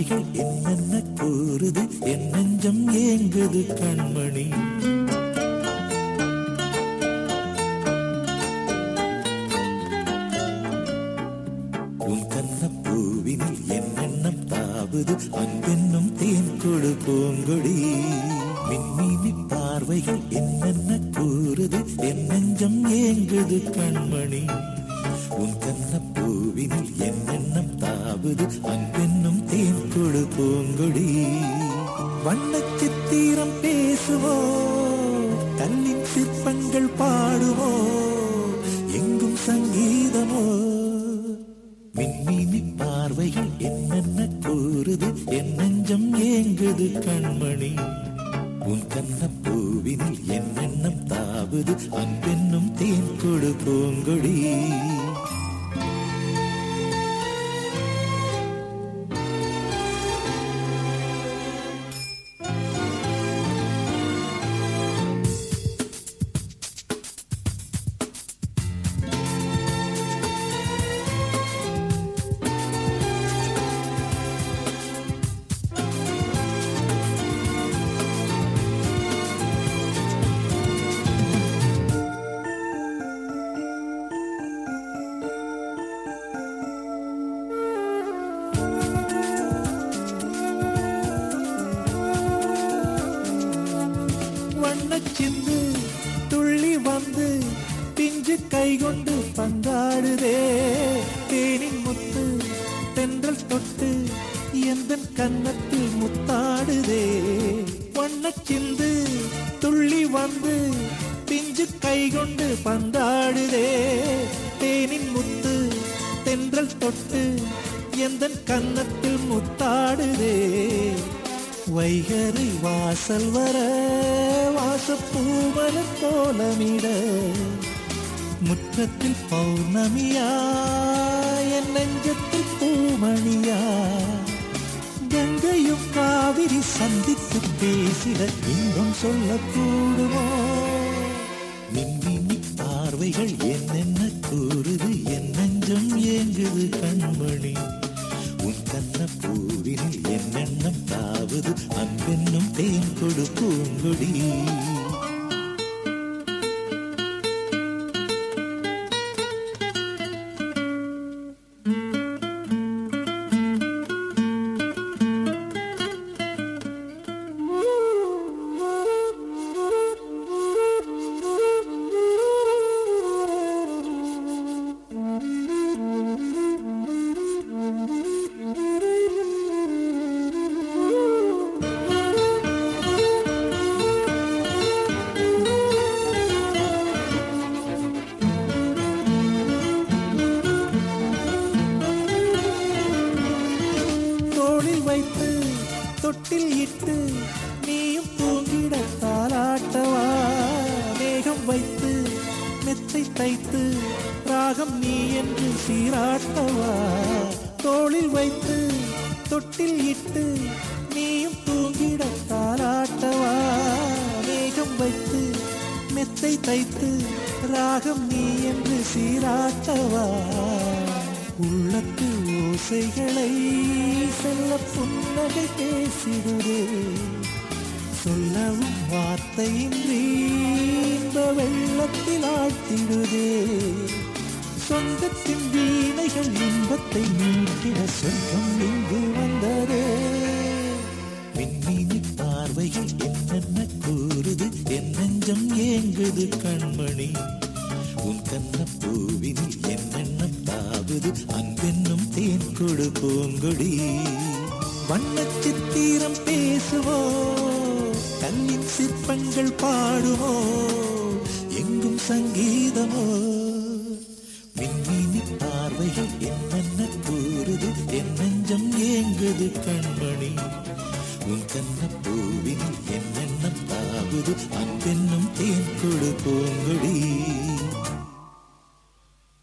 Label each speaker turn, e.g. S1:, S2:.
S1: பார்வைகள் என்னென்ன கூறுது என் நெஞ்சம் ஏங்குது கண்மணி உன் கண்ண பூவினில் என் எண்ணம் தாவுது அன்பென்னும் தேன் கொடு பூங்கொடி மின்மினி பார்வைகள் என்னென்ன கூறுது என் நெஞ்சம் ஏங்குது கண்மணி உன் கண்ண பூவினில் என் எண்ணம் தாவுது அன்பென்னும் தேன் கொடு பூங்கொடி வண்ணச் சித்திரம் பேசுவோ கல்லின் சிற்பங்கள் பாடுவோ எங்கும் சங்கீதமோ மின்மினி பார்வைகள் என்னென்ன கூறுது என் நெஞ்சம் ஏங்குது கண்மணி உன் கண்ண பூவினில் என் எண்ணம் தாவுது அன்பென்னும் தேன் கொடு பூங்கொடி வண்ணச்சிந்து துள்ளி வந்து பிஞ்சு கை கொண்டு பந்தாடுதே தேனின் முத்து தென்றல் தொட்டு எந்த கன்னத்தில் முத்தாடுதே வண்ணச்சிந்து துள்ளி வந்து பிஞ்சு கை கொண்டு பந்தாடுதே தேனின் முத்து தென்றல் தொட்டு எந்த கன்னத்தில் முத்தாடுதே வைகரை வாசல் வர வாசப்பூவலம் கோலமிட முற்றத்தில் பௌர்ணமியா என் நெஞ்சத்தில் பூமணியா கங்கையும் காவிரி சந்தித்து பேசிட இன்பம் சொல்லக்கூடுமோ மின்மினி பார்வைகள் என்னென்ன கூறுது என் நெஞ்சம் ஏங்குது கண்மணி உன் கண்ண பூவினில் என் எண்ணம் தாவது அன்பென்னும் தேன் கொடு பூங்கொடி தோளில் வைத்து தொட்டில் இட்டு நீயும் தூங்கிட தாலாட்டவா மேகம் வைத்து மெத்தை தைத்து ராகம் நீ என்று சீராட்டவா தோளில் வைத்து தொட்டில் இட்டு நீயும் தூங்கிட தாலாட்டவா மேகம் வைத்து மெத்தை தைத்து ராகம் நீ என்று சீராட்டவா உள்ளத்து ஓசைகளை செல்ல புன்னகை பேசிடுதே சொல்லவும் வார்த்தையின்றி இந்த வெள்ளத்தில் ஆழ்த்திடுதே சொந்தத்தின் வீணைகள் இன்பத்தை நீட்டிட சொர்க்கம் இங்கு வந்ததே மின்மினி பார்வைகள் என்னென்ன கூறுது என் நெஞ்சம் ஏங்குது கண்மணி உன் கண்ண பூவினில் என் எண்ணம் தாவது அன்பென்னும் தேன் கொடு பூங்கொடி வண்ணச் சித்திரம் பேசுவோ கல்லின் சிற்பங்கள் பாடுவோ எங்கும் சங்கீதமோ மின்மினி பார்வைகள் என்னென்ன கூறுது என் நெஞ்சம் ஏங்குது கண்மணி உன் கண்ண பூவினில் என் எண்ணம் தாவது அன்பென்னும் தேன் கொடு பூங்கொடி